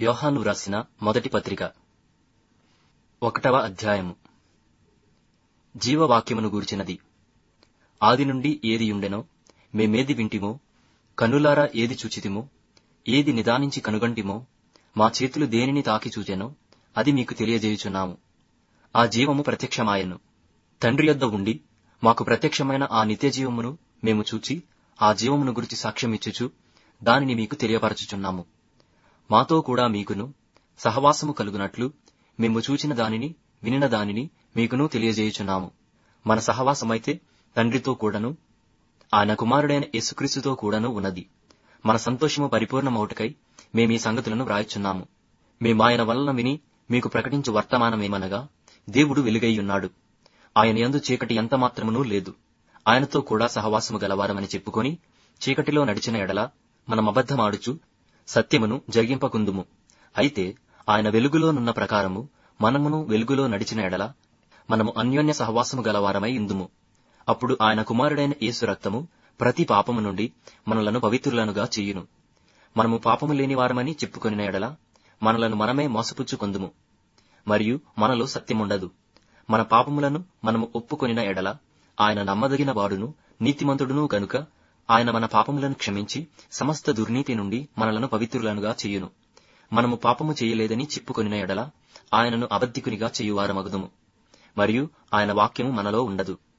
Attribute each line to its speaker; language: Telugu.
Speaker 1: యోహాను వ్రాసిన మొదటి పత్రిక ఒకటవ అధ్యాయము జీవవాక్యమును గూర్చినది ఆది నుండి ఏది ఉండెనో మేమేది వింటిమో కన్నులారా ఏది చూచితిమో ఏది నిదానించి కనుగొంటిమో మా చేతులు దేనిని తాకి చూచెనో అది మీకు తెలియజేయుచున్నాము ఆ జీవము ప్రత్యక్షమాయెను తండ్రి యొద్ద ఉండి మాకు ప్రత్యక్షమైన ఆ నిత్య జీవమును మేము చూచి ఆ జీవమును గురించి సాక్ష్యమిచ్చుచు దానిని మీకు తెలియపరచుచున్నాము మాతో కూడా మీకును సహవాసము కలుగునట్లు మేము చూచిన దానిని వినిన దానిని మీకును తెలియజేయుచున్నాము మన సహవాసమైతే తండ్రితో కూడాను ఆయన కుమారుడైన యేసుక్రీస్తుతో కూడాను ఉన్నది మన సంతోషము పరిపూర్ణమౌటకై మేమీ సంగతులను వ్రాయుచున్నాము మేమాయన వలన విని మీకు ప్రకటించు వర్తమానమేమనగా దేవుడు వెలుగైయున్నాడు ఆయన యందు చీకటి ఎంత మాత్రమునూ లేదు ఆయనతో కూడా సహవాసము గలవారమని చెప్పుకొని చీకటిలో నడిచిన ఎడల మనం అబద్ధమాడుచు సత్యమును జరిగింపకుందుము అయితే ఆయన వెలుగులోనున్న ప్రకారము మనమును వెలుగులో నడిచిన ఎడల మనము అన్యోన్య సహవాసము గలవారమై ఇందుము అప్పుడు ఆయన కుమారుడైన యేసు రక్తము ప్రతి పాపము నుండి మనలను పవిత్రులనుగా చెయ్యును మనము పాపము లేని వారమని చెప్పుకొనిన ఎడల మనలను మనమే మోసపుచ్చుకొందుము మరియు మనలో సత్యముండదు మన పాపములను మనము ఒప్పుకొనిన ఎడల ఆయన నమ్మదగిన వాడును నీతిమంతుడును గనుక ఆయన మన పాపములను క్షమించి సమస్త దుర్నీతి నుండి మనలను పవిత్రులనుగా చెయ్యును మనము పాపము చేయలేదని చెప్పుకొనిన ఎడల ఆయనను అబద్ధికునిగా చేయువారమగుదుము మరియు ఆయన వాక్యము మనలో ఉండదు